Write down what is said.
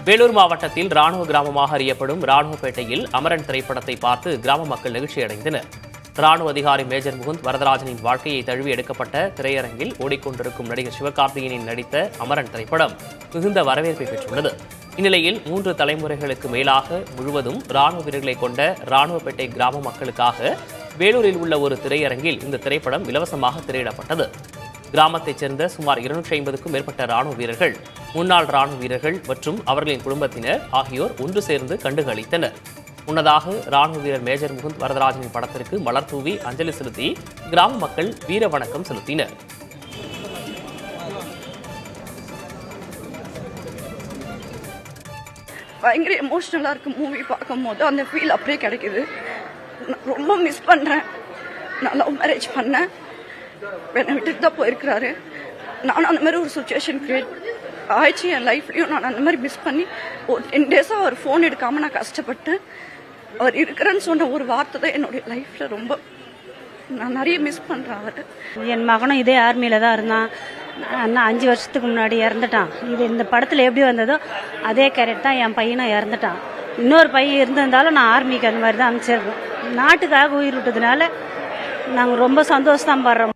வேலூர் மாவட்டத்தில் ராணுவ கிராமமாக அறியப்படும் ராணுவப்பேட்டையில் அமரன் திரைப்படத்தை பார்த்து கிராம மக்கள் நெகிழ்ச்சியடைந்தனர் ராணுவ அதிகாரி மேஜர் முகுந்த் வரதராஜனின் வாழ்க்கையை தழுவி எடுக்கப்பட்ட திரையரங்கில் ஓடிக்கொண்டிருக்கும் நடிகர் சிவகார்த்திகேயனின் நடித்த அமரன் திரைப்படம் மிகுந்த வரவேற்பை பெற்றுள்ளது இந்நிலையில் மூன்று தலைமுறைகளுக்கு மேலாக முழுவதும் ராணுவ வீரர்களை கொண்ட ராணுவப்பேட்டை கிராம மக்களுக்காக வேலூரில் உள்ள ஒரு திரையரங்கில் இந்த திரைப்படம் இலவசமாக திரையிடப்பட்டது கிராமத்தைச் சேர்ந்த சுமார் இருநூற்றி ஐம்பதுக்கும் மேற்பட்ட ராணுவ வீரர்கள் முன்னாள் ராணுவ வீரர்கள் மற்றும் அவர்களின் குடும்பத்தினர் ஆகியோர் ஒன்று சேர்ந்து கண்டுகளித்தனர் முன்னதாக ராணுவ வீரர் மேஜர் முகுந்த் வரதராஜனின் படத்திற்கு மலர் தூவி அஞ்சலி செலுத்தி கிராம மக்கள் வீர வணக்கம் செலுத்தினர் பயங்கர எமோஷ்னலாக இருக்கு மூவி பார்க்கும்போது அந்த ஃபீல் அப்படியே கிடைக்குது நான் ரொம்ப மிஸ் பண்ணுறேன் நான் லவ் மேரேஜ் பண்ணேன் என்னை விட்டுட்டு தான் போயிருக்கிறாரு நானும் அந்த மாதிரி ஒரு சுச்சுவேஷன் கிரியேட் ஆயிடுச்சு என் லைஃப்லையும் நான் அந்த மாதிரி மிஸ் பண்ணி ஒரு டென் டேஸாக அவர் ஃபோன் எடுக்காமல் நான் கஷ்டப்பட்டேன் அவர் இருக்கிறேன்னு சொன்ன ஒரு வார்த்தை தான் என்னுடைய லைஃப்பில் ரொம்ப நான் நிறைய மிஸ் பண்ணுறேன் அவர் என் மகனும் இதே ஆர்மியில் தான் இருந்தான் அண்ணா அஞ்சு வருஷத்துக்கு முன்னாடி இறந்துட்டான் இது இந்த படத்தில் எப்படி வந்ததோ அதே கேரட் தான் என் பையனும் இறந்துட்டான் இன்னொரு பையன் இருந்திருந்தாலும் நான் ஆர்மிக்கு அந்த மாதிரி தான் அனுப்பிச்சிருக்கேன் நாட்டுக்காக உயிர் விட்டதுனால நாங்கள் ரொம்ப சந்தோஷம் படுறோம்